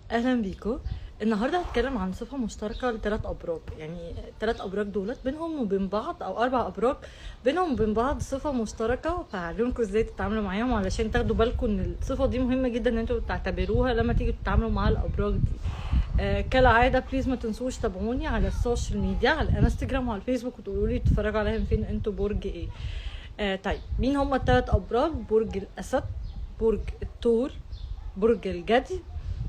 اهلا بيكم النهارده هتكلم عن صفه مشتركه لثلاث ابراج يعني ثلاث ابراج دولت بينهم وبين بعض او اربع ابراج بينهم وبين بعض صفه مشتركه فهعلمكم ازاي تتعاملوا معاهم علشان تاخدوا بالكم ان الصفه دي مهمه جدا ان انتوا تعتبروها لما تيجوا تتعاملوا مع الابراج دي آه كالعاده بليز ما تنسوش تابعوني على السوشيال ميديا على الانستجرام وعلى الفيسبوك وتقولوا لي تتفرجوا عليا فين انتوا برج ايه آه طيب مين هم الثلاث ابراج برج الاسد برج الثور برج الجدي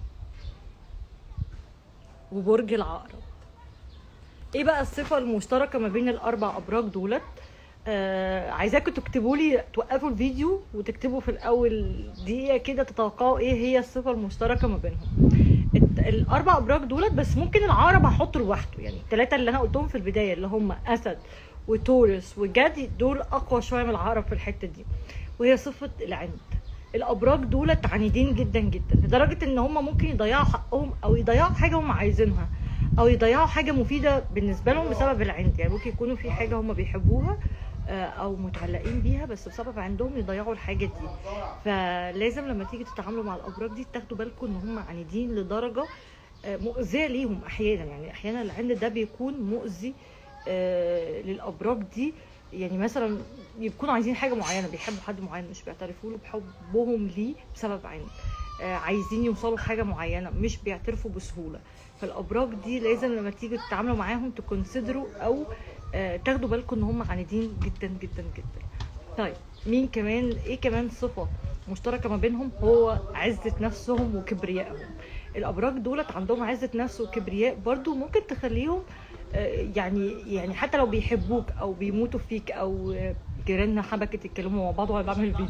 وبرج العقرب ايه بقى الصفه المشتركه ما بين الاربع ابراج دولت آه عايزاكم تكتبوا لي توقفوا الفيديو وتكتبوا في الاول دقيقه كده تتوقعوا ايه هي الصفه المشتركه ما بينهم الت- الاربع ابراج دولت بس ممكن العقرب هحطه لوحده يعني الثلاثه اللي انا قلتهم في البدايه اللي هم اسد وتورس وجدي دول اقوى شويه من العقرب في الحته دي وهي صفه العند الابراج دولت عنيدين جدا جدا لدرجه ان هم ممكن يضيعوا حقهم او يضيعوا حاجه هم عايزينها او يضيعوا حاجه مفيده بالنسبه لهم بسبب العند يعني ممكن يكونوا في حاجه هم بيحبوها آه، او متعلقين بيها بس بسبب عندهم يضيعوا الحاجه دي فلازم لما تيجي تتعاملوا مع الابراج دي تاخدوا بالكم ان هم عنيدين لدرجه آه، مؤذيه ليهم احيانا يعني احيانا العند ده بيكون مؤذي آه، للابراج دي يعني مثلا يكونوا عايزين حاجه معينه بيحبوا حد معين مش بيعترفوا له بحبهم ليه بسبب عند آه، عايزين يوصلوا لحاجه معينه مش بيعترفوا بسهوله فالابراج دي لازم لما تيجوا تتعاملوا معاهم تكونسيدروا او آه، تاخدوا بالكم ان هم عنيدين جدا جدا جدا طيب مين كمان ايه كمان صفه مشتركه ما بينهم هو عزه نفسهم وكبريائهم الابراج دولت عندهم عزه نفس وكبرياء برضو ممكن تخليهم آه، يعني يعني حتى لو بيحبوك او بيموتوا فيك او آه، جيراننا حبكت يتكلموا مع بعض وانا بعمل الفيديو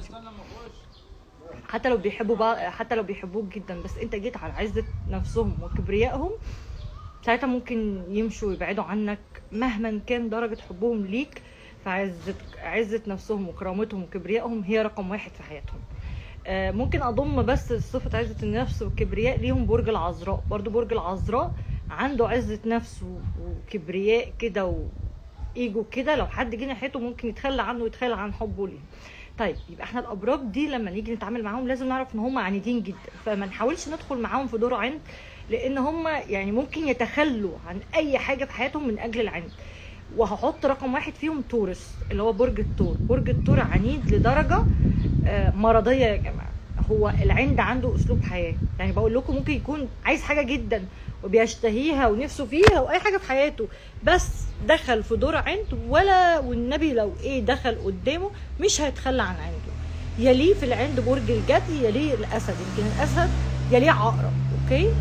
حتى لو بيحبوا بعض حتى لو بيحبوك جدا بس انت جيت على عزه نفسهم وكبريائهم ساعتها ممكن يمشوا ويبعدوا عنك مهما كان درجه حبهم ليك فعزه عزه نفسهم وكرامتهم وكبريائهم هي رقم واحد في حياتهم آه، ممكن اضم بس صفه عزه النفس والكبرياء ليهم برج العذراء برضو برج العذراء عنده عزه نفس و- وكبرياء كده وايجو كده لو حد جه ناحيته ممكن يتخلى عنه ويتخلى عن حبه ليه طيب يبقى احنا الابراج دي لما نيجي نتعامل معاهم لازم نعرف ان هم عنيدين جدا فما نحاولش ندخل معاهم في دور عند لان هم يعني ممكن يتخلوا عن اي حاجه في حياتهم من اجل العند وهحط رقم واحد فيهم تورس اللي هو برج الثور برج الثور عنيد لدرجه آه، مرضيه يا جماعه هو العند عنده اسلوب حياه يعني بقول لكم ممكن يكون عايز حاجه جدا وبيشتهيها ونفسه فيها واي حاجه في حياته بس دخل في دور عند ولا والنبي لو ايه دخل قدامه مش هيتخلى عن عنده يليه في العند برج الجدي يليه الاسد يمكن الاسد يليه عقرب اوكي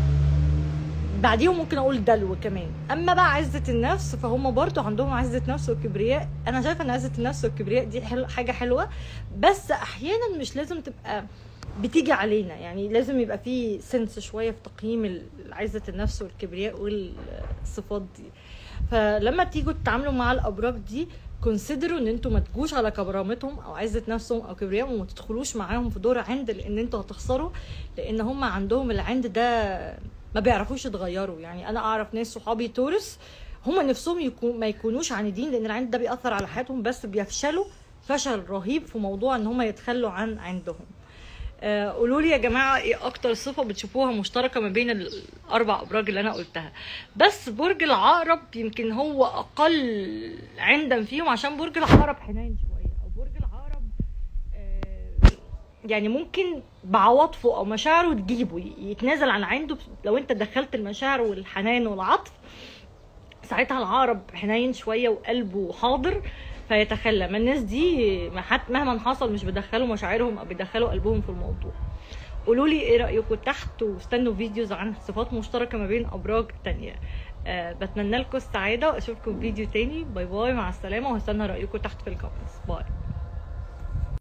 بعديهم ممكن اقول دلو كمان اما بقى عزه النفس فهم برضو عندهم عزه نفس وكبرياء انا شايفه ان عزه النفس والكبرياء دي حلو حاجه حلوه بس احيانا مش لازم تبقى بتيجي علينا يعني لازم يبقى في سنس شويه في تقييم ال- عزه النفس والكبرياء والصفات دي فلما تيجوا تتعاملوا مع الابراج دي كونسيدروا ان انتوا ما تجوش على كرامتهم او عزه نفسهم او كبريائهم وما تدخلوش معاهم في دور عند لان انتوا هتخسروا لان هم عندهم العند ده ما بيعرفوش يتغيروا يعني انا اعرف ناس صحابي تورس هم نفسهم يكون ما يكونوش عنيدين لان العند ده بيأثر على حياتهم بس بيفشلوا فشل رهيب في موضوع ان هم يتخلوا عن عندهم آه، قولوا لي يا جماعه ايه اكتر صفه بتشوفوها مشتركه ما بين الاربع ابراج اللي انا قلتها بس برج العقرب يمكن هو اقل عندا فيهم عشان برج العقرب حنين شويه او برج العقرب آه، يعني ممكن بعواطفه او مشاعره تجيبه يتنازل عن عنده لو انت دخلت المشاعر والحنان والعطف ساعتها العقرب حنين شويه وقلبه حاضر فيتخلى ما الناس دي ما حت مهما حصل مش بيدخلوا مشاعرهم او بيدخلوا قلبهم في الموضوع قولوا لي ايه رايكم تحت واستنوا فيديوز عن صفات مشتركه ما بين ابراج تانية أه بتمنى لكم السعاده واشوفكم في فيديو تاني باي باي مع السلامه وهستنى رايكم تحت في الكومنتس باي